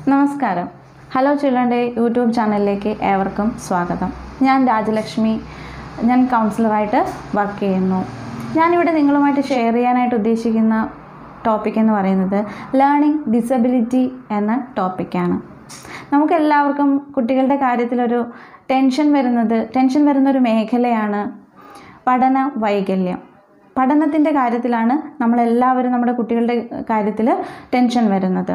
നമസ്കാരം hello ചിൽഡ്രൻ്റെ YouTube ചാനലിലേക്ക് ഏവർക്കും സ്വാഗതം ഞാൻ രാജലക്ഷ്മി ഞാൻ കൗൺസിലറായിട്ട് വർക്ക് ചെയ്യുന്നു ഞാനിവിടെ നിങ്ങളുമായിട്ട് ഷെയർ ചെയ്യാനായിട്ട് ഉദ്ദേശിക്കുന്ന ടോപ്പിക് എന്ന് പറയുന്നത് ലേണിംഗ് ഡിസബിലിറ്റി എന്ന ടോപ്പിക്കാണ് നമുക്കെല്ലാവർക്കും കുട്ടികളുടെ കാര്യത്തിലൊരു ടെൻഷൻ വരുന്നത് ടെൻഷൻ വരുന്നൊരു മേഖലയാണ് പഠന വൈകല്യം പഠനത്തിൻ്റെ കാര്യത്തിലാണ് നമ്മളെല്ലാവരും നമ്മുടെ കുട്ടികളുടെ കാര്യത്തിൽ ടെൻഷൻ വരുന്നത്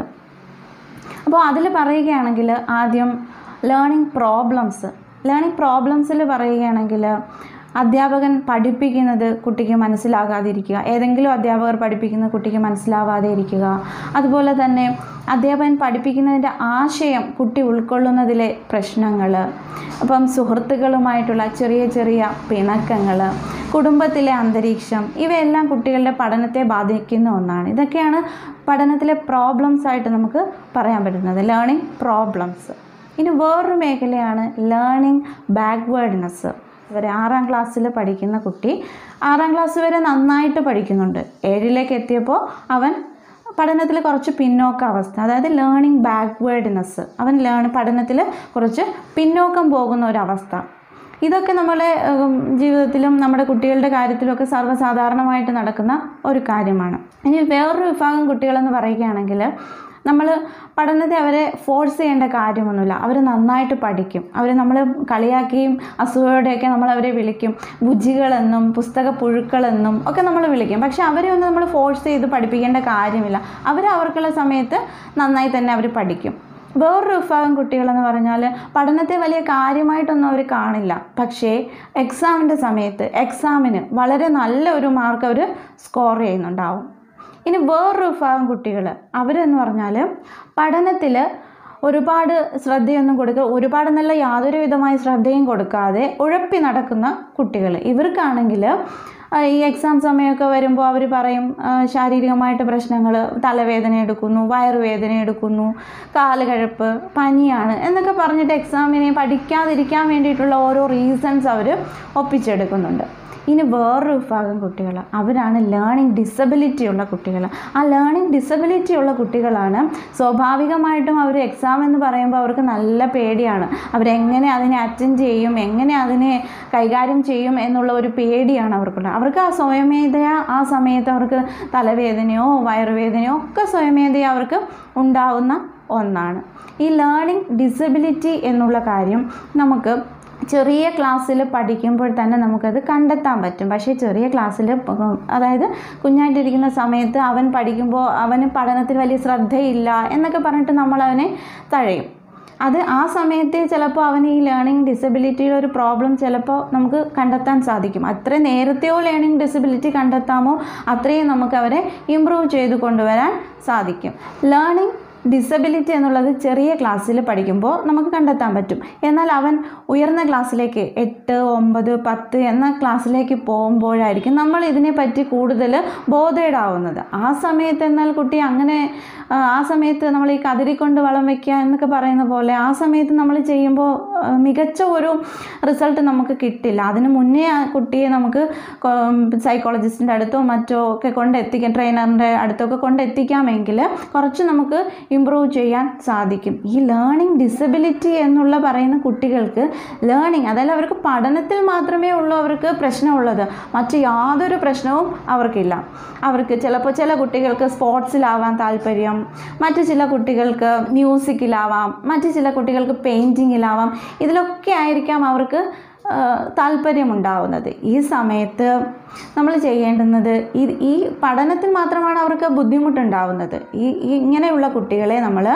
അപ്പോൾ അതിൽ പറയുകയാണെങ്കിൽ ആദ്യം ലേണിംഗ് പ്രോബ്ലംസ് ലേണിംഗ് പ്രോബ്ലംസിൽ പറയുകയാണെങ്കിൽ അധ്യാപകൻ പഠിപ്പിക്കുന്നത് കുട്ടിക്ക് മനസ്സിലാകാതിരിക്കുക ഏതെങ്കിലും അധ്യാപകർ പഠിപ്പിക്കുന്ന കുട്ടിക്ക് മനസ്സിലാവാതെ ഇരിക്കുക അതുപോലെ തന്നെ അധ്യാപകൻ പഠിപ്പിക്കുന്നതിൻ്റെ ആശയം കുട്ടി ഉൾക്കൊള്ളുന്നതിലെ പ്രശ്നങ്ങൾ അപ്പം സുഹൃത്തുക്കളുമായിട്ടുള്ള ചെറിയ ചെറിയ പിണക്കങ്ങൾ കുടുംബത്തിലെ അന്തരീക്ഷം ഇവയെല്ലാം കുട്ടികളുടെ പഠനത്തെ ബാധിക്കുന്ന ഒന്നാണ് ഇതൊക്കെയാണ് പഠനത്തിലെ പ്രോബ്ലംസ് ആയിട്ട് നമുക്ക് പറയാൻ പറ്റുന്നത് ലേണിംഗ് പ്രോബ്ലംസ് ഇനി വേറൊരു മേഖലയാണ് ലേണിംഗ് ബാക്ക്വേർഡ്നെസ് ഇവരെ ആറാം ക്ലാസ്സിൽ പഠിക്കുന്ന കുട്ടി ആറാം ക്ലാസ് വരെ നന്നായിട്ട് പഠിക്കുന്നുണ്ട് ഏഴിലേക്ക് എത്തിയപ്പോൾ അവൻ പഠനത്തിൽ കുറച്ച് പിന്നോക്ക അവസ്ഥ അതായത് ലേണിംഗ് ബാക്ക്വേർഡ്നെസ് അവൻ ലേൺ പഠനത്തിൽ കുറച്ച് പിന്നോക്കം പോകുന്ന ഒരവസ്ഥ ഇതൊക്കെ നമ്മളെ ഉം, ജീവിതത്തിലും നമ്മുടെ കുട്ടികളുടെ കാര്യത്തിലുമൊക്കെ സർവ്വസാധാരണമായിട്ട് നടക്കുന്ന ഒരു കാര്യമാണ് ഇനി വേറൊരു വിഭാഗം കുട്ടികളെന്ന് പറയുകയാണെങ്കിൽ നമ്മൾ പഠനത്തെ അവരെ ഫോഴ്സ് ചെയ്യേണ്ട കാര്യമൊന്നുമില്ല അവർ നന്നായിട്ട് പഠിക്കും അവർ നമ്മൾ കളിയാക്കിയും അസൂയോടെയൊക്കെ നമ്മൾ അവരെ വിളിക്കും ബുജ്ജികളെന്നും പുസ്തക പുഴുക്കളെന്നും ഒക്കെ നമ്മൾ വിളിക്കും പക്ഷെ അവരെ ഒന്നും നമ്മൾ ഫോഴ്സ് ചെയ്ത് പഠിപ്പിക്കേണ്ട കാര്യമില്ല അവർ അവർക്കുള്ള സമയത്ത് നന്നായി തന്നെ അവർ പഠിക്കും വേറൊരു വിഭാഗം കുട്ടികളെന്ന് പറഞ്ഞാൽ പഠനത്തെ വലിയ കാര്യമായിട്ടൊന്നും അവർ കാണില്ല പക്ഷേ എക്സാമിൻ്റെ സമയത്ത് എക്സാമിന് വളരെ നല്ല ഒരു മാർക്ക് അവർ സ്കോർ ചെയ്യുന്നുണ്ടാവും ഇനി വേറൊരു വിഭാഗം കുട്ടികൾ അവരെന്ന് പറഞ്ഞാൽ പഠനത്തിൽ ഒരുപാട് ശ്രദ്ധയൊന്നും കൊടുക്കുക ഒരുപാട് നല്ല യാതൊരു വിധമായ ശ്രദ്ധയും കൊടുക്കാതെ ഉഴപ്പി നടക്കുന്ന കുട്ടികൾ ഇവർക്കാണെങ്കിൽ ആ, ഈ എക്സാം സമയമൊക്കെ വരുമ്പോൾ അവർ പറയും ആ, ശാരീരികമായിട്ട് പ്രശ്നങ്ങൾ തലവേദന എടുക്കുന്നു വയറുവേദന എടുക്കുന്നു കാലുകഴപ്പ് പനിയാണ് എന്നൊക്കെ പറഞ്ഞിട്ട് എക്സാമിനെ പഠിക്കാതിരിക്കാൻ വേണ്ടിയിട്ടുള്ള ഓരോ റീസൺസ് അവർ ഒപ്പിച്ചെടുക്കുന്നുണ്ട് ഇനി വേറൊരു വിഭാഗം കുട്ടികൾ അവരാണ് ലേണിംഗ് ഡിസബിലിറ്റി ഉള്ള കുട്ടികൾ ആ ലേണിംഗ് ഡിസബിലിറ്റി ഉള്ള കുട്ടികളാണ് സ്വാഭാവികമായിട്ടും അവർ എക്സാം എന്ന് പറയുമ്പോൾ അവർക്ക് നല്ല പേടിയാണ് അവരെങ്ങനെ അതിനെ അറ്റൻഡ് ചെയ്യും എങ്ങനെ അതിനെ കൈകാര്യം ചെയ്യും എന്നുള്ള ഒരു പേടിയാണ് അവർക്കുള്ളത് അവർക്ക് ആ സ്വയമേധയ ആ സമയത്ത് അവർക്ക് തലവേദനയോ വയറുവേദനയോ ഒക്കെ സ്വയമേധയ അവർക്ക് ഉണ്ടാവുന്ന ഒന്നാണ് ഈ ലേണിംഗ് ഡിസബിലിറ്റി എന്നുള്ള കാര്യം നമുക്ക് ചെറിയ ക്ലാസ്സിൽ പഠിക്കുമ്പോൾ തന്നെ നമുക്കത് കണ്ടെത്താൻ പറ്റും പക്ഷേ ചെറിയ ക്ലാസ്സിൽ അതായത് കുഞ്ഞായിട്ടിരിക്കുന്ന സമയത്ത് അവൻ പഠിക്കുമ്പോൾ അവന് പഠനത്തിൽ വലിയ ശ്രദ്ധയില്ല എന്നൊക്കെ പറഞ്ഞിട്ട് നമ്മൾ അവനെ തഴയും അത് ആ സമയത്ത് ചിലപ്പോൾ അവന് ഈ ലേണിംഗ് ഡിസബിലിറ്റിയുടെ ഒരു പ്രോബ്ലം ചിലപ്പോൾ നമുക്ക് കണ്ടെത്താൻ സാധിക്കും അത്ര നേരത്തെയോ ലേണിംഗ് ഡിസബിലിറ്റി കണ്ടെത്താമോ അത്രയും നമുക്ക് അവരെ ഇമ്പ്രൂവ് ചെയ്ത് കൊണ്ടുവരാൻ സാധിക്കും ലേണിംഗ് ഡിസബിലിറ്റി എന്നുള്ളത് ചെറിയ ക്ലാസ്സിൽ പഠിക്കുമ്പോൾ നമുക്ക് കണ്ടെത്താൻ പറ്റും എന്നാൽ അവൻ ഉയർന്ന ക്ലാസ്സിലേക്ക് എട്ട് ഒമ്പത് പത്ത് എന്ന ക്ലാസ്സിലേക്ക് പോകുമ്പോഴായിരിക്കും നമ്മൾ ഇതിനെപ്പറ്റി കൂടുതൽ ബോധേഡാവുന്നത് ആ സമയത്ത് എന്നാൽ കുട്ടി അങ്ങനെ ആ, ആ സമയത്ത് നമ്മൾ ഈ കതിരിക്കൊണ്ട് വളം വയ്ക്കുക എന്നൊക്കെ പറയുന്ന പോലെ ആ സമയത്ത് നമ്മൾ ചെയ്യുമ്പോൾ ആ, മികച്ച ഒരു റിസൾട്ട് നമുക്ക് കിട്ടില്ല അതിന് മുന്നേ ആ കുട്ടിയെ നമുക്ക് സൈക്കോളജിസ്റ്റിൻ്റെ അടുത്തോ മറ്റോ ഒക്കെ കൊണ്ടെത്തിക്കാം ട്രെയിനറിൻ്റെ അടുത്തൊക്കെ കൊണ്ടെത്തിക്കാമെങ്കിൽ കുറച്ച് നമുക്ക് ഇമ്പ്രൂവ് ചെയ്യാൻ സാധിക്കും ഈ ലേണിംഗ് ഡിസബിലിറ്റി എന്നുള്ള പറയുന്ന കുട്ടികൾക്ക് ലേണിംഗ് അതായത് അവർക്ക് പഠനത്തിൽ മാത്രമേ ഉള്ളൂ അവർക്ക് പ്രശ്നമുള്ളത് മറ്റ് യാതൊരു പ്രശ്നവും അവർക്കില്ല അവർക്ക് ചിലപ്പോൾ ചില കുട്ടികൾക്ക് സ്പോർട്സിലാവാൻ താല്പര്യം മറ്റു ചില കുട്ടികൾക്ക് മ്യൂസിക്കിലാവാം മറ്റു ചില കുട്ടികൾക്ക് പെയിൻറ്റിങ്ങിലാവാം ഇതിലൊക്കെ ആയിരിക്കാം അവർക്ക് ആ, താല്പര്യമുണ്ടാവുന്നത് ഈ സമയത്ത് നമ്മൾ ചെയ്യേണ്ടുന്നത് ഈ ഈ പഠനത്തിൽ മാത്രമാണ് അവർക്ക് ബുദ്ധിമുട്ടുണ്ടാവുന്നത് ഈ ഈ ഇങ്ങനെയുള്ള കുട്ടികളെ നമ്മൾ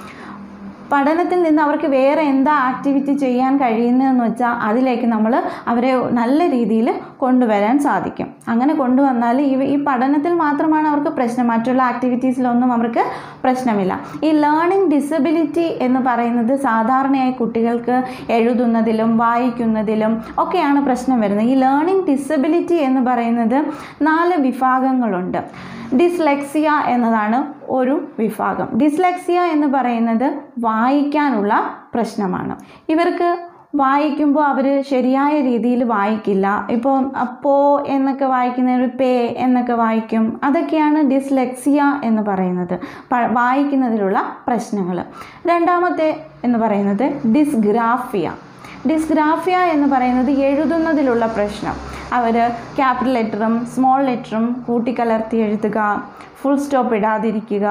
പഠനത്തിൽ നിന്ന് അവർക്ക് വേറെ എന്താ ആക്ടിവിറ്റി ചെയ്യാൻ കഴിയുന്നതെന്ന് വെച്ചാൽ അതിലേക്ക് നമ്മൾ അവരെ നല്ല രീതിയിൽ കൊണ്ടുവരാൻ സാധിക്കും അങ്ങനെ കൊണ്ടുവന്നാൽ ഈ ഈ പഠനത്തിൽ മാത്രമാണ് അവർക്ക് പ്രശ്നം മറ്റുള്ള ആക്ടിവിറ്റീസിലൊന്നും അവർക്ക് പ്രശ്നമില്ല ഈ ലേണിംഗ് ഡിസബിലിറ്റി എന്ന് പറയുന്നത് സാധാരണയായി കുട്ടികൾക്ക് എഴുതുന്നതിലും വായിക്കുന്നതിലും ഒക്കെയാണ് പ്രശ്നം വരുന്നത് ഈ ലേണിംഗ് ഡിസബിലിറ്റി എന്ന് പറയുന്നത് നാല് വിഭാഗങ്ങളുണ്ട് ഡിസ്ലെക്സിയ എന്നതാണ് ഒരു വിഭാഗം ഡിസ്ലെക്സിയ എന്ന് പറയുന്നത് വായിക്കാനുള്ള പ്രശ്നമാണ് ഇവർക്ക് വായിക്കുമ്പോൾ അവർ ശരിയായ രീതിയിൽ വായിക്കില്ല ഇപ്പോൾ പോ എന്നൊക്കെ വായിക്കുന്നതിന് പേ എന്നൊക്കെ വായിക്കും അതൊക്കെയാണ് ഡിസ്ലെക്സിയ എന്ന് പറയുന്നത് പ- വായിക്കുന്നതിലുള്ള പ്രശ്നങ്ങൾ രണ്ടാമത്തെ എന്ന് പറയുന്നത് ഡിസ്ഗ്രാഫിയ ഡിസ്ഗ്രാഫിയ എന്ന് പറയുന്നത് എഴുതുന്നതിലുള്ള പ്രശ്നം അവർ ക്യാപിറ്റൽ ലെറ്ററും സ്മോൾ ലെറ്ററും കൂട്ടിക്കലർത്തി എഴുതുക ഫുൾ സ്റ്റോപ്പ് ഇടാതിരിക്കുക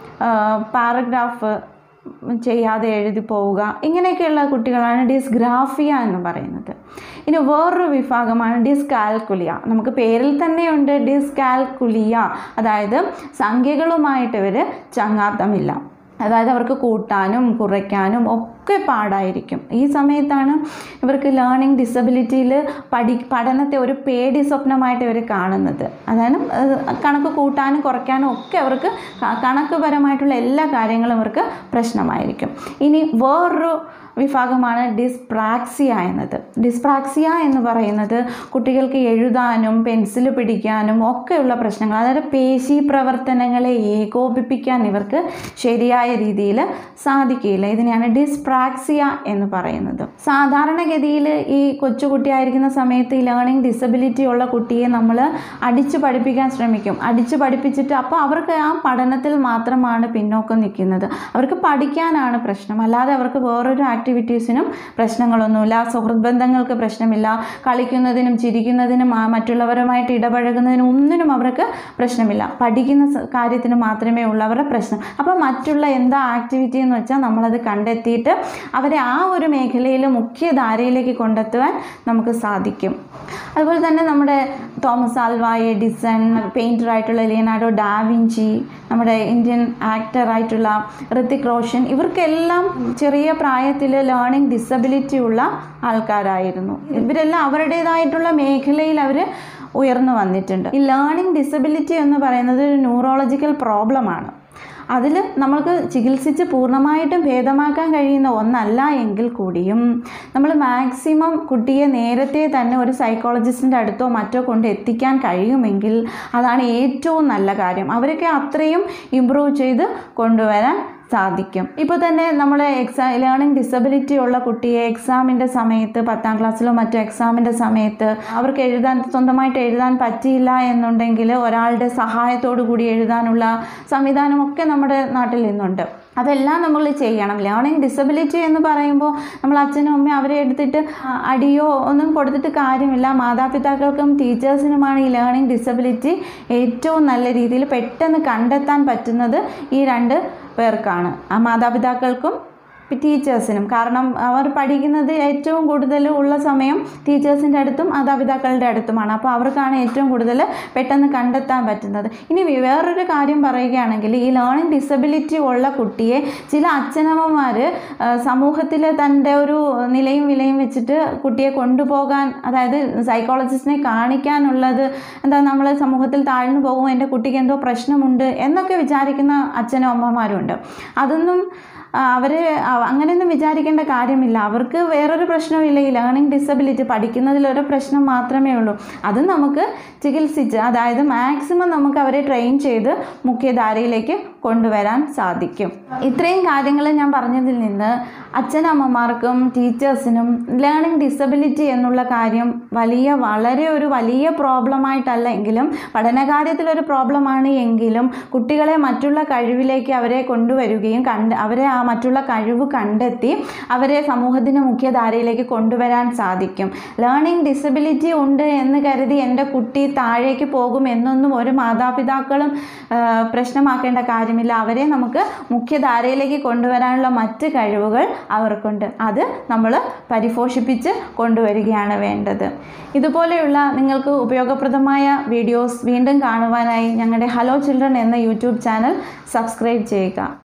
പാരഗ്രാഫ് ചെയ്യാതെ എഴുതി പോവുക ഇങ്ങനെയൊക്കെയുള്ള കുട്ടികളാണ് ഡിസ്ഗ്രാഫിയ എന്ന് പറയുന്നത് ഇനി വേറൊരു വിഭാഗമാണ് ഡിസ്കാൽക്കുലിയ നമുക്ക് പേരിൽ തന്നെയുണ്ട് ഡിസ്കാൽക്കുലിയ അതായത് സംഖ്യകളുമായിട്ട് ഇവർ ചങ്ങാത്തമില്ല അതായത് അവർക്ക് കൂട്ടാനും കുറയ്ക്കാനും ഒക്കെ പാടായിരിക്കും ഈ സമയത്താണ് ഇവർക്ക് ലേണിംഗ് ഡിസബിലിറ്റിയിൽ പഠി പഠനത്തെ ഒരു പേടി സ്വപ്നമായിട്ട് ഇവർ കാണുന്നത് അതായത് ഏഹ്, കണക്ക് കൂട്ടാനും കുറയ്ക്കാനും ഒക്കെ അവർക്ക് ക- കണക്കുപരമായിട്ടുള്ള എല്ലാ കാര്യങ്ങളും ഇവർക്ക് പ്രശ്നമായിരിക്കും ഇനി വേറൊരു വിഭാഗമാണ് ഡിസ്പ്രാക്സിയ എന്നത് ഡിസ്പ്രാക്സിയ എന്ന് പറയുന്നത് കുട്ടികൾക്ക് എഴുതാനും പെൻസിൽ പിടിക്കാനും ഒക്കെയുള്ള പ്രശ്നങ്ങൾ അതായത് പേശി പ്രവർത്തനങ്ങളെ ഏകോപിപ്പിക്കാൻ ഇവർക്ക് ശരിയായ രീതിയിൽ സാധിക്കില്ല ഇതിനെയാണ് ഡിസ്പ്രാക്സിയ എന്ന് പറയുന്നത് സാധാരണഗതിയിൽ ഈ കൊച്ചുകുട്ടിയായിരിക്കുന്ന സമയത്ത് ഈ ലേണിംഗ് ഡിസബിലിറ്റി ഉള്ള കുട്ടിയെ നമ്മൾ അടിച്ചു പഠിപ്പിക്കാൻ ശ്രമിക്കും അടിച്ചു പഠിപ്പിച്ചിട്ട് അപ്പോൾ അവർക്ക് ആ പഠനത്തിൽ മാത്രമാണ് പിന്നോക്കം നിൽക്കുന്നത് അവർക്ക് പഠിക്കാനാണ് പ്രശ്നം അല്ലാതെ അവർക്ക് വേറൊരു ആക്ടിവിറ്റീസിനും പ്രശ്നങ്ങളൊന്നുമില്ല സുഹൃത്ത് ബന്ധങ്ങൾക്ക് പ്രശ്നമില്ല കളിക്കുന്നതിനും ചിരിക്കുന്നതിനും ആ മറ്റുള്ളവരുമായിട്ട് ഇടപഴകുന്നതിനും ഒന്നിനും അവർക്ക് പ്രശ്നമില്ല പഠിക്കുന്ന സ- കാര്യത്തിന് മാത്രമേ ഉള്ളൂ അവരുടെ പ്രശ്നം അപ്പോൾ മറ്റുള്ള എന്താ ആക്ടിവിറ്റി എന്ന് വെച്ചാൽ നമ്മളത് കണ്ടെത്തിയിട്ട് അവരെ ആ ഒരു മേഖലയിൽ മുഖ്യധാരയിലേക്ക് കൊണ്ടെത്തുവാൻ നമുക്ക് സാധിക്കും അതുപോലെ തന്നെ നമ്മുടെ തോമസ് ആൽവ എഡിസൺ പെയിൻറ്ററായിട്ടുള്ള ലിയനാർഡോ ഡാവിഞ്ചി നമ്മുടെ ഇന്ത്യൻ ആക്ടറായിട്ടുള്ള ഋത്തിക് റോഷൻ ഇവർക്കെല്ലാം ചെറിയ പ്രായത്തിൽ ലേണിംഗ് ഡിസബിലിറ്റി ഉള്ള ആൾക്കാരായിരുന്നു ഇവരെല്ലാം അവരുടേതായിട്ടുള്ള മേഖലയിൽ അവർ ഉയർന്നു വന്നിട്ടുണ്ട് ഈ ലേണിംഗ് ഡിസബിലിറ്റി എന്ന് പറയുന്നത് ഒരു ന്യൂറോളജിക്കൽ പ്രോബ്ലമാണ് അതിൽ നമ്മൾക്ക് ചികിത്സിച്ച് പൂർണ്ണമായിട്ടും ഭേദമാക്കാൻ കഴിയുന്ന ഒന്നല്ല എങ്കിൽ കൂടിയും നമ്മൾ മാക്സിമം കുട്ടിയെ നേരത്തെ തന്നെ ഒരു സൈക്കോളജിസ്റ്റിൻ്റെ അടുത്തോ മറ്റോ കൊണ്ട് എത്തിക്കാൻ കഴിയുമെങ്കിൽ അതാണ് ഏറ്റവും നല്ല കാര്യം അവരൊക്കെ അത്രയും ഇമ്പ്രൂവ് ചെയ്ത് കൊണ്ടുവരാൻ സാധിക്കും ഇപ്പോൾ തന്നെ നമ്മൾ എക്സാ ലേണിംഗ് ഡിസബിലിറ്റി ഉള്ള കുട്ടിയെ എക്സാമിൻ്റെ സമയത്ത് പത്താം ക്ലാസ്സിലോ മറ്റോ എക്സാമിൻ്റെ സമയത്ത് അവർക്ക് എഴുതാൻ സ്വന്തമായിട്ട് എഴുതാൻ പറ്റിയില്ല എന്നുണ്ടെങ്കിൽ ഒരാളുടെ സഹായത്തോടു കൂടി എഴുതാനുള്ള സംവിധാനമൊക്കെ നമ്മുടെ നാട്ടിൽ ഇന്നുണ്ട് അതെല്ലാം നമ്മൾ ചെയ്യണം ലേണിംഗ് ഡിസബിലിറ്റി എന്ന് പറയുമ്പോൾ നമ്മൾ അച്ഛനും അമ്മയും അവരെ എടുത്തിട്ട് ആ, അടിയോ ഒന്നും കൊടുത്തിട്ട് കാര്യമില്ല മാതാപിതാക്കൾക്കും ടീച്ചേഴ്സിനുമാണ് ഈ ലേണിംഗ് ഡിസബിലിറ്റി ഏറ്റവും നല്ല രീതിയിൽ പെട്ടെന്ന് കണ്ടെത്താൻ പറ്റുന്നത് ഈ രണ്ട് പേർക്കാണ് ആ മാതാപിതാക്കൾക്കും ടീച്ചേഴ്സിനും കാരണം അവർ പഠിക്കുന്നത് ഏറ്റവും കൂടുതൽ ഉള്ള സമയം ടീച്ചേഴ്സിൻ്റെ അടുത്തും മാതാപിതാക്കളുടെ അടുത്തുമാണ് അപ്പോൾ അവർക്കാണ് ഏറ്റവും കൂടുതൽ പെട്ടെന്ന് കണ്ടെത്താൻ പറ്റുന്നത് ഇനി വേറൊരു കാര്യം പറയുകയാണെങ്കിൽ ഈ ലേണിംഗ് ഡിസബിലിറ്റി ഉള്ള കുട്ടിയെ ചില അച്ഛനമ്മമാർ സമൂഹത്തിൽ തൻ്റെ ഒരു നിലയും വിലയും വെച്ചിട്ട് കുട്ടിയെ കൊണ്ടുപോകാൻ അതായത് സൈക്കോളജിസ്റ്റിനെ കാണിക്കാനുള്ളത് എന്താ നമ്മൾ സമൂഹത്തിൽ താഴ്ന്നു പോകും എൻ്റെ കുട്ടിക്ക് എന്തോ പ്രശ്നമുണ്ട് എന്നൊക്കെ വിചാരിക്കുന്ന അച്ഛനും അമ്മമാരും ഉണ്ട് അതൊന്നും അവർ അങ്ങനെയൊന്നും വിചാരിക്കേണ്ട കാര്യമില്ല അവർക്ക് വേറൊരു പ്രശ്നമില്ല ഈ ലേണിംഗ് ഡിസബിലിറ്റി പഠിക്കുന്നതിലൊരു പ്രശ്നം മാത്രമേ ഉള്ളൂ അത് നമുക്ക് ചികിത്സിച്ച് അതായത് മാക്സിമം നമുക്ക് അവരെ ട്രെയിൻ ചെയ്ത് മുഖ്യധാരയിലേക്ക് കൊണ്ടുവരാൻ സാധിക്കും ഇത്രയും കാര്യങ്ങൾ ഞാൻ പറഞ്ഞതിൽ നിന്ന് അച്ഛനമ്മമാർക്കും ടീച്ചേഴ്സിനും ലേണിംഗ് ഡിസബിലിറ്റി എന്നുള്ള കാര്യം വലിയ വളരെ ഒരു വലിയ പ്രോബ്ലമായിട്ടല്ല എങ്കിലും പഠനകാര്യത്തിലൊരു പ്രോബ്ലമാണ് എങ്കിലും കുട്ടികളെ മറ്റുള്ള കഴിവിലേക്ക് അവരെ കൊണ്ടുവരികയും കണ്ട് അവരെ ആ മറ്റുള്ള കഴിവ് കണ്ടെത്തി അവരെ സമൂഹത്തിൻ്റെ മുഖ്യധാരയിലേക്ക് കൊണ്ടുവരാൻ സാധിക്കും ലേണിംഗ് ഡിസബിലിറ്റി ഉണ്ട് എന്ന് കരുതി എൻ്റെ കുട്ടി താഴേക്ക് പോകും എന്നൊന്നും ഒരു മാതാപിതാക്കളും ആ, പ്രശ്നമാക്കേണ്ട കാര്യമില്ല അവരെ നമുക്ക് മുഖ്യധാരയിലേക്ക് കൊണ്ടുവരാനുള്ള മറ്റ് കഴിവുകൾ അവർക്കുണ്ട് അത് നമ്മൾ പരിപോഷിപ്പിച്ച് കൊണ്ടുവരികയാണ് വേണ്ടത് ഇതുപോലെയുള്ള നിങ്ങൾക്ക് ഉപയോഗപ്രദമായ വീഡിയോസ് വീണ്ടും കാണുവാനായി ഞങ്ങളുടെ ഹലോ ചിൽഡ്രൻ എന്ന യൂട്യൂബ് ചാനൽ സബ്സ്ക്രൈബ് ചെയ്യുക